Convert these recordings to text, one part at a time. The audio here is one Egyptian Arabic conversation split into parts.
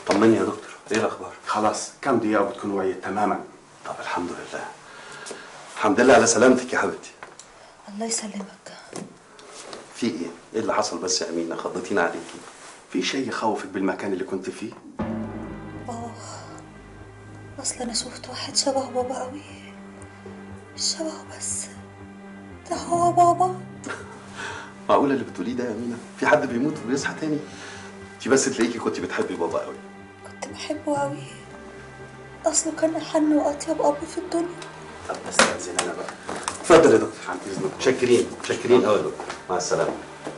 طمني يا دكتور ايه الاخبار خلاص كم دقيقة وبتكون وعيت تماما طب الحمد لله الحمد لله على سلامتك يا حبيبتي الله يسلمك في ايه ايه اللي حصل بس يا امينه خضتينا عليكي في شيء يخوفك بالمكان اللي كنت فيه اه اصل انا شفت واحد شبه بابا قوي مش شبهه بس ده هو بابا معقوله اللي بتقوليه ده يا امينه في حد بيموت وبيصحى تاني انت بس تلاقيكي كنت بتحبي بابا قوي كنت بحبه قوي اصله كان احن واطيب اب في الدنيا طب استاذن انا بقى اتفضل يا دكتور عن اذنك متشكرين متشكرين قوي يا دكتور مع السلامه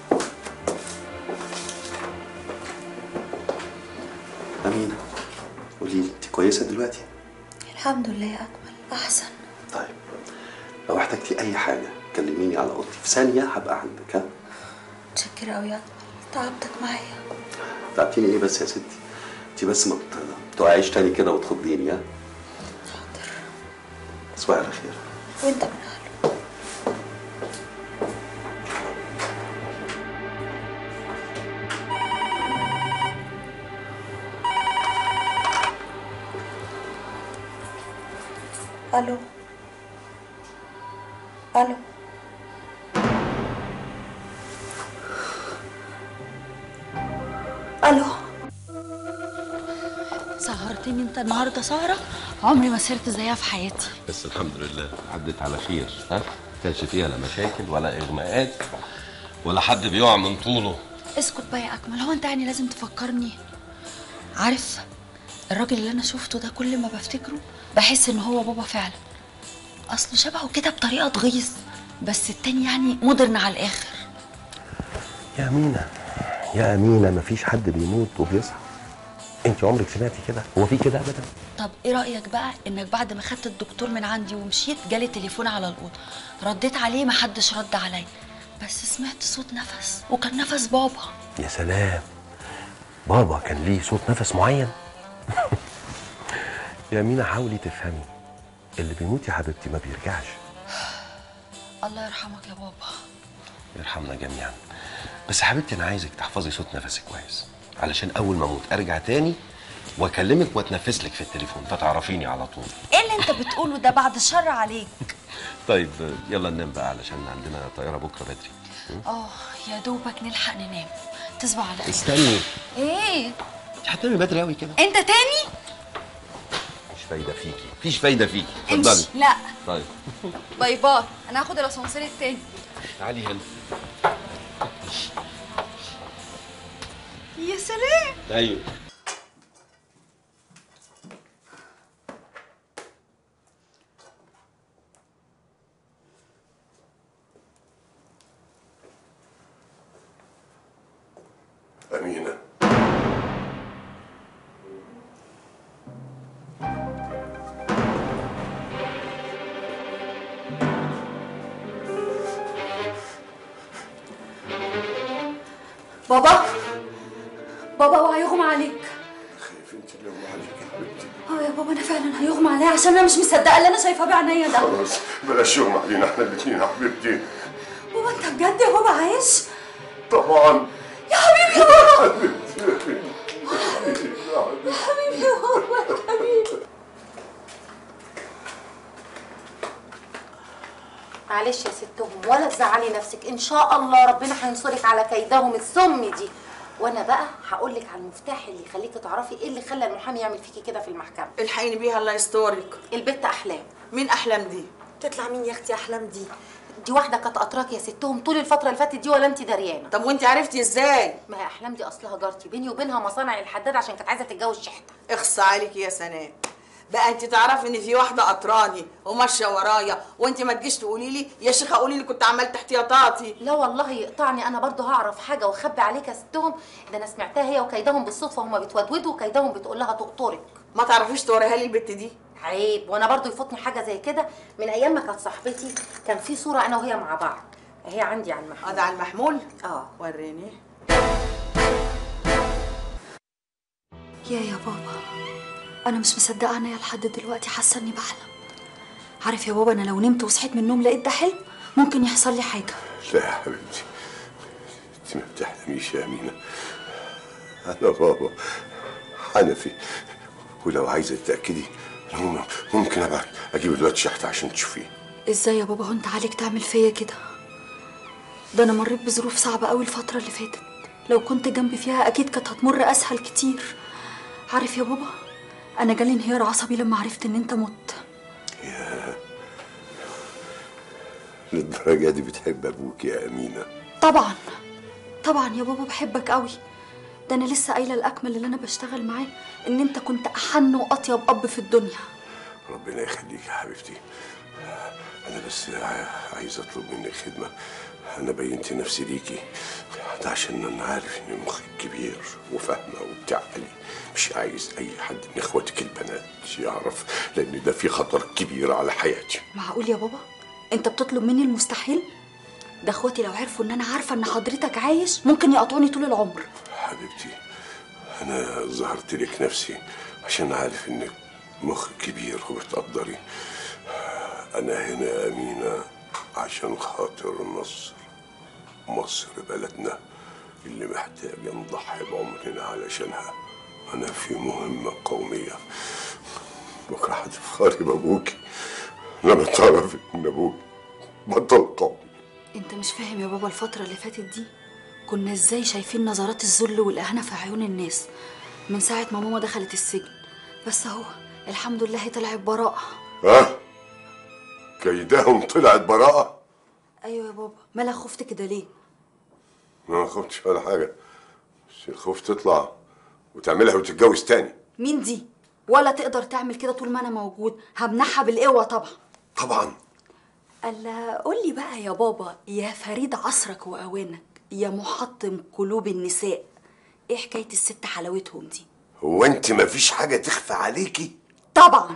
امينه قولي لي انت كويسه دلوقتي الحمد لله يا اكمل احسن طيب لو احتجتي اي حاجه كلميني على اوضتي في ثانيه هبقى عندك ها متشكرة قوي يا اكمل تعبتك معايا تعبتيني ايه بس يا ستي انت بس ما بت- بتقعيش تاني كده وتخضيني ها حاضر تصبحي على خير وانت من اهله الو الو الو سهرتني انت النهارده سهره عمري ما سهرت زيها في حياتي بس الحمد لله عدت على خير ها ما كانش فيها لا مشاكل ولا اغماءات ولا حد بيقع من طوله اسكت بقى يا اكمل هو انت يعني لازم تفكرني عارف الراجل اللي انا شفته ده كل ما بفتكره بحس ان هو بابا فعلا اصله شبهه كده بطريقه تغيظ بس التاني يعني مودرن على الاخر يا أمينة يا أمينة مفيش حد بيموت وبيصحى أنت عمرك سمعتي كده؟ هو في كده أبدا؟ طب ايه رايك بقى انك بعد ما خدت الدكتور من عندي ومشيت جالي تليفون على الاوضه رديت عليه ما حدش رد عليا بس سمعت صوت نفس وكان نفس بابا يا سلام بابا كان ليه صوت نفس معين يا أمينة حاولي تفهمي اللي بيموت يا حبيبتي ما بيرجعش الله يرحمك يا بابا يرحمنا جميعا بس يا حبيبتي أنا عايزك تحفظي صوت نفسك كويس علشان أول ما أموت أرجع تاني وأكلمك وأتنفس لك في التليفون فتعرفيني على طول ايه اللي انت بتقوله ده بعد الشر عليك طيب يلا ننام بقى علشان عندنا طيارة بكرة بدري اه يا دوبك نلحق ننام تصبح على خير استني ايه انت هتنامي بدري قوي كده انت تاني مفيش فايدة فيكي مفيش فايدة فيكي اتفضلي امشي لا طيب باي باي انا هاخد الاسانسير التاني تعالي هنا يا سلام ايوه أمينة بابا بابا هو هيغمى عليك خايف انت اللي هو عليك يا حبيبتي اه يا بابا انا فعلا هيغمى عليا عشان انا مش مصدقه اللي انا شايفاه بعينيا ده خلاص بلاش يوم علينا احنا الاثنين يا حبيبتي بابا انت بجد يا بابا عايش طبعا يا حبيبي يا بابا حبيبتي يا حبيبتي حبيبي يا بابا يا حبيبي معلش يا ستهم ولا تزعلي نفسك ان شاء الله ربنا هينصرك على كيدهم السم دي وانا بقى هقول لك على المفتاح اللي يخليكي تعرفي ايه اللي خلى المحامي يعمل فيكي كده في المحكمه الحقيني بيها الله يستورك البت احلام مين احلام دي تطلع مين يا اختي احلام دي دي واحده كانت قطراك يا ستهم طول الفتره اللي فاتت دي ولا انت دريانه طب وانت عرفتي ازاي ما هي احلام دي اصلها جارتي بيني وبينها مصانع الحداد عشان كانت عايزه تتجوز شحته اخص عليك يا سناء بقى انت تعرفي ان في واحده قطراني وماشيه ورايا وانت ما تجيش تقولي لي يا شيخه قولي لي كنت عملت احتياطاتي لا والله يقطعني انا برضو هعرف حاجه واخبي عليك يا ستهم ده انا سمعتها هي وكيدهم بالصدفه هما بتودودوا وكيدهم بتقول لها تقطرك ما تعرفيش توريها لي البت دي عيب وانا برضو يفوتني حاجه زي كده من ايام ما كانت صاحبتي كان في صوره انا وهي مع بعض هي عندي على المحمول اه ده على المحمول اه وريني يا يا بابا انا مش مصدقه انا لحد دلوقتي حاسه اني بحلم عارف يا بابا انا لو نمت وصحيت من النوم لقيت ده حلم ممكن يحصل لي حاجه لا يا حبيبتي انت ما بتحلميش يا أمينة أنا بابا حنفي ولو عايزه تتاكدي مم- ممكن ابعت اجيب الواد شحت عشان تشوفيه ازاي يا بابا هو انت عليك تعمل فيا كده ده انا مريت بظروف صعبة قوي الفترة اللي فاتت لو كنت جنبي فيها اكيد كانت هتمر اسهل كتير عارف يا بابا انا جالي انهيار عصبي لما عرفت ان انت مت للدرجه دي بتحب ابوك يا امينه طبعا طبعا يا بابا بحبك قوي ده انا لسه قايله الاكمل اللي انا بشتغل معاه ان انت كنت احن واطيب اب في الدنيا ربنا يخليك يا حبيبتي انا بس ع- عايز اطلب منك خدمه انا بينت نفسي ليكي ده عشان انا عارف ان مخك كبير وفاهمه وبتعقلي مش عايز اي حد من اخواتك البنات يعرف لان ده في خطر كبير على حياتي معقول يا بابا انت بتطلب مني المستحيل ده اخواتي لو عرفوا ان انا عارفه ان حضرتك عايش ممكن يقطعوني طول العمر حبيبتي انا ظهرت لك نفسي عشان عارف انك مخ كبير وبتقدري انا هنا يا امينه عشان خاطر مصر مصر بلدنا اللي محتاجه نضحي بعمرنا علشانها انا في مهمه قوميه بكره هتفخري بابوكي لما تعرفي ان ابوك بطل قومي انت مش فاهم يا بابا الفتره اللي فاتت دي كنا ازاي شايفين نظرات الذل والاهانه في عيون الناس من ساعه ما ماما دخلت السجن بس اهو الحمد لله طلعت براءه ها كيدهم طلعت براءه ايوه يا بابا مالك خفت كده ليه ما خفتش ولا حاجة بس خفت تطلع وتعملها وتتجوز تاني مين دي ولا تقدر تعمل كده طول ما انا موجود همنعها بالقوه طبعا طبعا الا قول لي بقى يا بابا يا فريد عصرك واوانك يا محطم قلوب النساء ايه حكايه الست حلاوتهم دي هو انت مفيش حاجة تخفى عليكي طبعا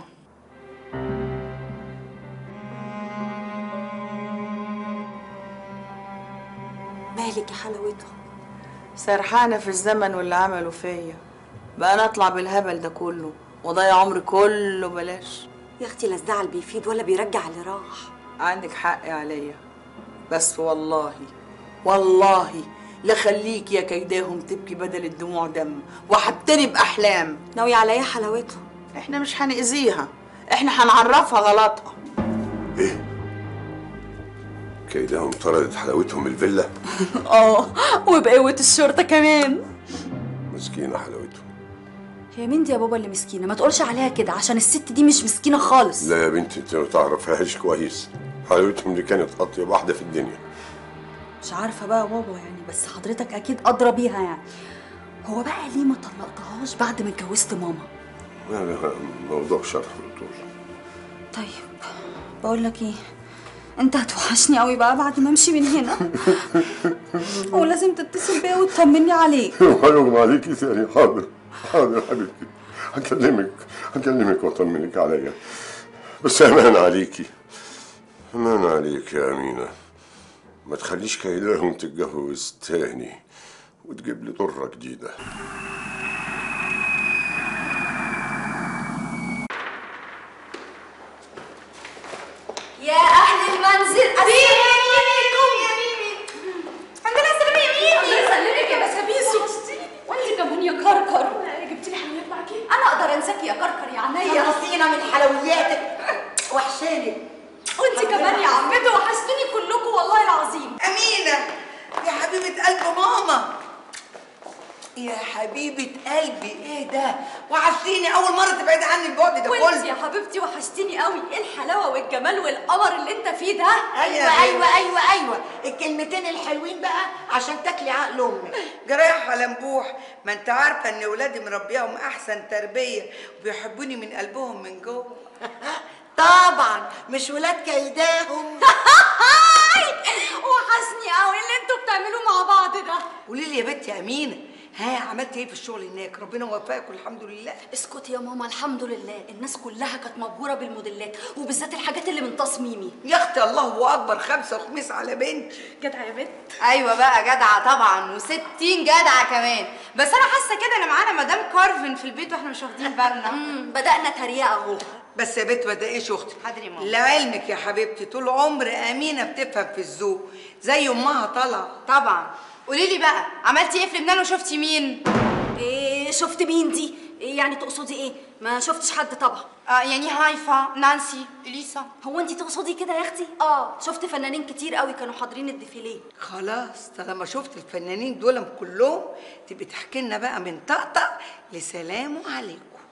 مالك يا حلاوتهم سرحانة في الزمن واللي عملوا فيا بقى انا اطلع بالهبل ده كله وضيع عمري كله بلاش يا اختي لا الزعل بيفيد ولا بيرجع اللي راح عندك حق عليا بس والله والله لخليك يا كيداهم تبكي بدل الدموع دم وحبتني باحلام ناوية على ايه حلاوتهم احنا مش هنأذيها احنا هنعرفها غلطها ايه كيدهم طردت حلاوتهم الفيلا اه وبقوه الشرطه كمان مسكينة حلاوتهم هي مين دي يا بابا اللي مسكينه ما تقولش عليها كده عشان الست دي مش مسكينه خالص لا يا بنتي انت ما تعرفهاش كويس حلاوتهم دي كانت اطيب واحدة في الدنيا مش عارفه بقى يا بابا يعني بس حضرتك اكيد ادرى بيها يعني هو بقى ليه ما طلقتهاش بعد ما اتجوزت ماما لا لا موضوع شرح طول طيب بقول لك ايه انت هتوحشني قوي بقى بعد ما امشي من هنا ولازم تتصل بيا وتطمني عليك هلوم عليكي ثاني حاضر حاضر حبيبتي هكلمك هكلمك واطمنك عليا بس امان عليكي امان عليك يا امينه ما تخليش كيداهم تتجوز تاني وتجيب لي ضره جديده يا اهل المنزل السلام عليكم يا ميمي الحمد لله السلامة يا ميمي الله يسلمك يا بسابيسو وانت كمان يا كركر جبت لي حلويات معاكي انا اقدر انساكي يا كركر يا عينيا خلصينا من حلوياتك وحشاني وانت كمان يا عمتي وحشتوني كلكم والله العظيم أمينة يا حبيبة قلب ماما يا حبيبة قلبي ايه ده وحشتيني أول مرة تبعدي عني البعد ده وانت كله يا حبيبتي وحشتيني قوي ايه الحلاوه والجمال والقمر اللي انت فيه ده ايوه ايوه ايوه ايوه الكلمتين الحلوين بقى عشان تاكلي عقل امك جراح ولا مبوح ما انت عارفه ان ولادي مربيهم احسن تربيه وبيحبوني من قلبهم من جوه طبعا مش ولاد كيداهم وحشني قوي اللي انتوا بتعملوه مع بعض ده قولي لي يا بنت يا امينه ها عملت ايه في الشغل هناك ربنا وفقك والحمد لله اسكتي يا ماما الحمد لله الناس كلها كانت مبهوره بالموديلات وبالذات الحاجات اللي من تصميمي يا اختي الله اكبر خمسه وخميس على بنتي جدعه يا بنت ايوه بقى جدعه طبعا وستين جدعه كمان بس انا حاسه كده ان معانا مدام كارفن في البيت واحنا مش واخدين بالنا امم بدانا تريقه اهو بس يا بنت ما تضايقيش اختي حاضر يا ماما. لعلمك يا حبيبتي طول عمر امينه بتفهم في الذوق زي امها طالعه طبعا قولي لي بقى عملتي ايه في لبنان وشفتي مين ايه شفت مين دي ايه يعني تقصدي ايه ما شفتش حد طبعا آه يعني هايفا نانسي اليسا هو انت تقصدي كده يا اختي اه شفت فنانين كتير قوي كانوا حاضرين الديفيليه خلاص طالما شفت الفنانين دول كلهم تبقي تحكي لنا بقى من طقطق لسلام عليكم